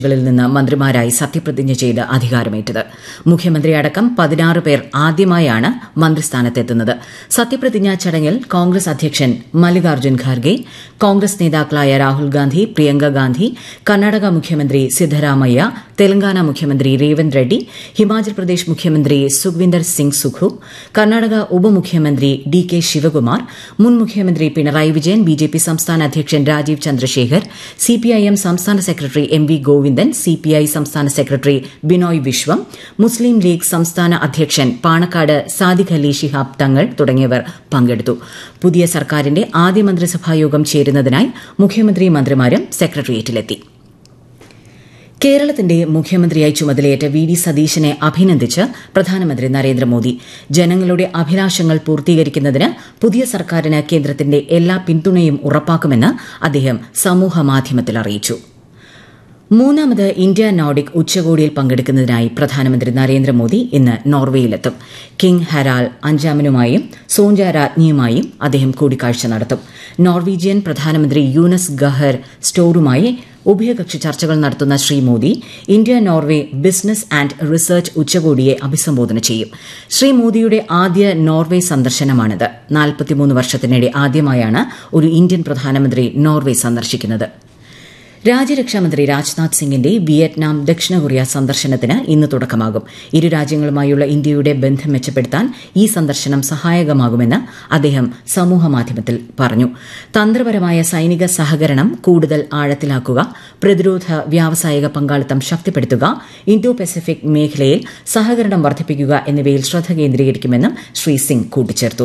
കളിൽ നിന്ന് മന്ത്രിമാരായി സത്യപ്രതിജ്ഞ ചെയ്ത് അധികാരമേറ്റത് മുഖ്യമന്ത്രി അടക്കം പതിനാറ് പേർ ആദ്യമായാണ് മന്ത്രിസ്ഥാനത്തെത്തുന്നത് സത്യപ്രതിജ്ഞാ ചടങ്ങിൽ കോൺഗ്രസ് അധ്യക്ഷൻ മല്ലികാർജ്ജുൻ ഖാർഗെ കോൺഗ്രസ് നേതാക്കളായ രാഹുൽ ഗാന്ധി പ്രിയങ്ക ഗാന്ധി കർണാടക മുഖ്യമന്ത്രി സിദ്ധരാമയ്യ തെലങ്കാന മുഖ്യമന്ത്രി രേവന്ത് റെഡ്ഡി ഹിമാചൽ പ്രദേശ് മുഖ്യമന്ത്രി സുഖ്വിന്ദർ സിംഗ് സുഖു കർണാടക ഉപമുഖ്യമന്ത്രി ഡി കെ ശിവകുമാർ മുൻ മുഖ്യമന്ത്രി പിണറായി വിജയൻ ബിജെപി സംസ്ഥാന അധ്യക്ഷൻ രാജീവ് ചന്ദ്രശേഖർ സിപിഐഎം സംസ്ഥാന secretary M V Govindan CPI സംസ്ഥാന സെക്രട്ടറി ബിനോയ് വിശ്വം മുസ്ലിം ലീഗ് സംസ്ഥാന അധ്യക്ഷൻ പാണക്കാട് സാദിഖ് അലി ശിഹാബ് തങ്ങൾ തുടങ്ങിയവർ പങ്കെടുത്തു പുതിയ സർക്കാരിന്റെ ആദ്യ മന്ത്രിസഭായോഗം ചേരുന്നതിനായി മുഖ്യമന്ത്രി മന്ത്രിമാരും സെക്രട്ടേറിയറ്റിലെത്തി കേരളത്തിന്റെ മുഖ്യമന്ത്രിയായി ചുമതലയേറ്റ വി ഡി സതീശനെ അഭിനന്ദിച്ച് പ്രധാനമന്ത്രി നരേന്ദ്രമോദി ജനങ്ങളുടെ അഭിലാഷങ്ങൾ പൂർത്തീകരിക്കുന്നതിന് പുതിയ സർക്കാരിന് കേന്ദ്രത്തിന്റെ എല്ലാ പിന്തുണയും ഉറപ്പാക്കുമെന്ന് അദ്ദേഹം സമൂഹമാധ്യമത്തിൽ അറിയിച്ചു മൂന്നാമത് ഇന്ത്യ നോർഡിക് ഉച്ചകോടിയിൽ പങ്കെടുക്കുന്നതിനായി പ്രധാനമന്ത്രി നരേന്ദ്രമോദി ഇന്ന് നോർവേയിലെത്തും കിങ് ഹരാൽ അഞ്ചാമനുമായും സോഞ്ച രാജ്ഞിയുമായും അദ്ദേഹം കൂടിക്കാഴ്ച നടത്തും നോർവീജിയൻ പ്രധാനമന്ത്രി യൂനസ് ഗഹർ സ്റ്റോറുമായി ഉഭയകക്ഷി ചർച്ചകൾ നടത്തുന്ന Shri Modi India Norway business and research ഉച്ചകോടിയെ അഭിസംബോധന ചെയ്യും ശ്രീ മോദിയുടെ ആദ്യ നോർവെ സന്ദർശനമാണിത് നാൽപ്പത്തിമൂന്ന് വർഷത്തിനിടെ ആദ്യമായാണ് ഒരു ഇന്ത്യൻ പ്രധാനമന്ത്രി നോർവെ സന്ദർശിക്കുന്നത് രാജ്യരക്ഷാമന്ത്രി രാജ്നാഥ് സിംഗിന്റെ വിയറ്റ്നാം ദക്ഷിണ കൊറിയ സന്ദർശനത്തിന് ഇന്ന് തുടക്കമാകും ഇരു രാജ്യങ്ങളുമായുള്ള ഇന്ത്യയുടെ ബന്ധം മെച്ചപ്പെടുത്താൻ ഈ സന്ദർശനം സഹായകമാകുമെന്ന് അദ്ദേഹം സമൂഹമാധ്യമത്തിൽ പറഞ്ഞു തന്ത്രപരമായ സൈനിക സഹകരണം കൂടുതൽ ആഴത്തിലാക്കുക പ്രതിരോധ വ്യാവസായിക പങ്കാളിത്തം ശക്തിപ്പെടുത്തുക ഇന്തോ പസഫിക് മേഖലയിൽ സഹകരണം വർദ്ധിപ്പിക്കുക എന്നിവയിൽ ശ്രദ്ധ കേന്ദ്രീകരിക്കുമെന്നും ശ്രീ സിംഗ് കൂട്ടിച്ചേർത്തു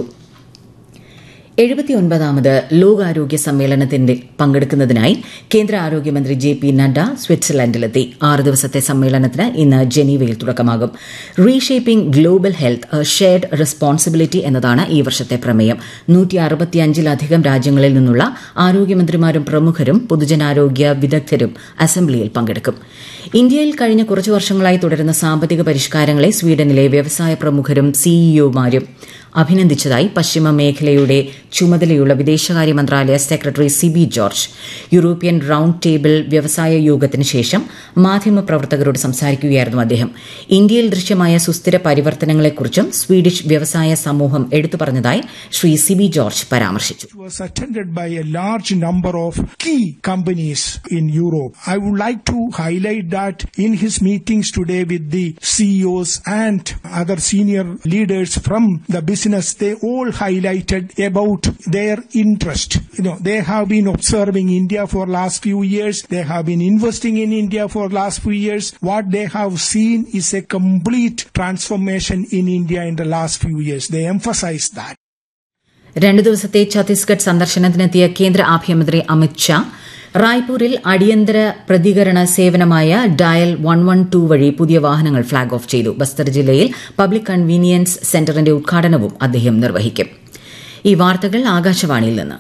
എഴുപത്തിയൊൻപതാമത് ലോകാരോഗ്യ സമ്മേളനത്തിൽ പങ്കെടുക്കുന്നതിനായി കേന്ദ്ര ആരോഗ്യമന്ത്രി ജെ പി നഡ്ഡ സ്വിറ്റ്സർലൻഡിലെത്തി ആറ് ദിവസത്തെ സമ്മേളനത്തിന് ഇന്ന് ജനീവയിൽ തുടക്കമാകും reshaping global health a shared responsibility എന്നതാണ് ഈ വർഷത്തെ പ്രമേയം നൂറ്റി അറുപത്തിയഞ്ചിലധികം രാജ്യങ്ങളിൽ നിന്നുള്ള ആരോഗ്യമന്ത്രിമാരും പ്രമുഖരും പൊതുജനാരോഗ്യ വിദഗ്ധരും അസംബ്ലിയിൽ പങ്കെടുക്കും ഇന്ത്യയിൽ കഴിഞ്ഞ കുറച്ചു വർഷങ്ങളായി തുടരുന്ന സാമ്പത്തിക പരിഷ്കാരങ്ങളെ സ്വീഡനിലെ വ്യവസായ പ്രമുഖരും സിഇഒമാരും അഭിനന്ദിച്ചതായി പശ്ചിമ മേഖലയുടെ ചുമതലയുള്ള വിദേശകാര്യ മന്ത്രാലയ secretary Sibi George European round table വ്യവസായ യോഗത്തിന് ശേഷം മാധ്യമപ്രവർത്തകരോട് സംസാരിക്കുകയായിരുന്നു അദ്ദേഹം ഇന്ത്യയിൽ ദൃശ്യമായ സുസ്ഥിര പരിവർത്തനങ്ങളെക്കുറിച്ചും സ്വീഡിഷ് വ്യവസായ സമൂഹം എടുത്തു പറഞ്ഞതായി ശ്രീ സിബി ജോർജ് പരാമർശിച്ചു was attended by a large number of key companies in Europe. I would like to highlight that in his meetings today with the CEOs and other senior leaders from the business, they all highlighted about their interest. You know, they have been observing India for last few years. They have been investing in India for last few years. What they have seen is a complete transformation in India in the last few years. They emphasize that. രണ്ടു ദിവസത്തെ ഛത്തീസ്ഗഡ് സന്ദർശനത്തിനെത്തിയ കേന്ദ്ര ആഭ്യന്തരമന്ത്രി അമിത് ഷാ റായ്പൂരിൽ അടിയന്തര പ്രതികരണ സേവനമായ dial one one two വഴി പുതിയ വാഹനങ്ങൾ ഫ്ളാഗ് ഓഫ് ചെയ്തു ബസ്തർ ജില്ലയിൽ പബ്ലിക് കൺവീനിയൻസ് സെന്ററിന്റെ ഉദ്ഘാടനവും അദ്ദേഹം നിർവഹിക്കും ഈ വാർത്തകൾ ആകാശവാണിയിൽ നിന്ന്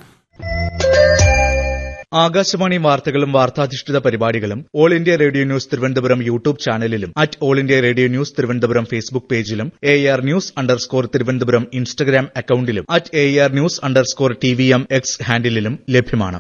ആകാശവാണി വാർത്തകളും വാർത്താധിഷ്ഠിത പരിപാടികളും all India radio news Thiruvananthapuram YouTube ചാനലിലും at all India radio news Thiruvananthapuram Facebook പേജിലും A R news underscore Thiruvananthapuram Instagram അക്കൌണ്ടിലും at A R news underscore T V M X ഹാൻഡിലും ലഭ്യമാണ്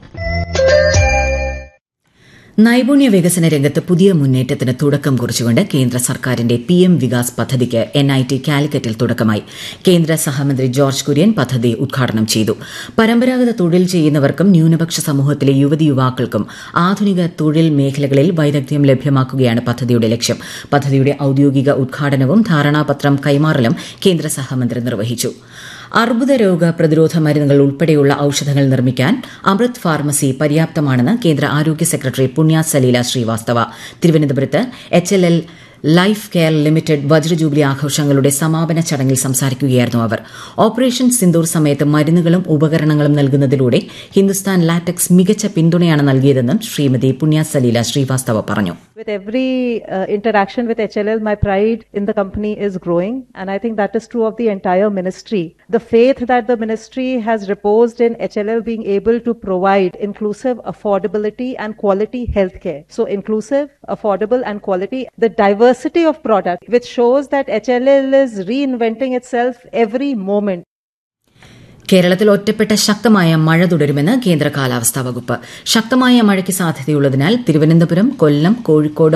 നൈപുണ്യ വികസന രംഗത്ത് പുതിയ മുന്നേറ്റത്തിന് തുടക്കം കുറിച്ചുകൊണ്ട് കേന്ദ്ര സർക്കാരിന്റെ പി എം വികാസ് പദ്ധതിക്ക് എൻ ഐ ടി കാലിക്കറ്റിൽ തുടക്കമായി കേന്ദ്ര സഹമന്ത്രി ജോർജ് കുര്യൻ പദ്ധതി ഉദ്ഘാടനം ചെയ്തു പരമ്പരാഗത തൊഴിൽ ചെയ്യുന്നവർക്കും ന്യൂനപക്ഷ സമൂഹത്തിലെ യുവതി യുവാക്കൾക്കും ആധുനിക തൊഴിൽ മേഖലകളിൽ വൈദഗ്ധ്യം ലഭ്യമാക്കുകയാണ് പദ്ധതിയുടെ ലക്ഷ്യം പദ്ധതിയുടെ ഔദ്യോഗിക ഉദ്ഘാടനവും ധാരണാപത്രം കൈമാറലും കേന്ദ്ര സഹമന്ത്രി നിർവഹിച്ചു അർബുദ രോഗ പ്രതിരോധ മരുന്നുകൾ ഉൾപ്പെടെയുള്ള ഔഷധങ്ങൾ നിർമ്മിക്കാൻ അമൃത് ഫാർമസി പര്യാപ്തമാണെന്ന് കേന്ദ്ര ആരോഗ്യ സെക്രട്ടറി പുണ്യ സലീല ശ്രീവാസ്തവ തിരുവനന്തപുരത്ത് H L L life care limited വജ്രജൂബിലി ആഘോഷങ്ങളുടെ സമാപന ചടങ്ങിൽ സംസാരിക്കുകയായിരുന്നു അവർ ഓപ്പറേഷൻ സിന്ദൂർ സമയത്ത് മരുന്നുകളും ഉപകരണങ്ങളും നൽകുന്നതിലൂടെ ഹിന്ദുസ്ഥാൻ ലാറ്റക്സ് മികച്ച പിന്തുണയാണ് നൽകിയതെന്നും ശ്രീമതി പുണ്യ സലീല ശ്രീവാസ്തവ പറഞ്ഞു With every uh, interaction with HLL, my pride in the company is growing, and I think that is true of the entire ministry. The faith that the ministry has reposed in HLL being able to provide inclusive affordability and quality healthcare. So, inclusive, affordable, and quality. The diversity of product, which shows that HLL is reinventing itself every moment. കേരളത്തിൽ ഒറ്റപ്പെട്ട ശക്തമായ മഴ തുടരുമെന്ന് കേന്ദ്ര കാലാവസ്ഥാ വകുപ്പ് ശക്തമായ മഴയ്ക്ക് സാധ്യതയുള്ളതിനാൽ തിരുവനന്തപുരം കൊല്ലം കോഴിക്കോട്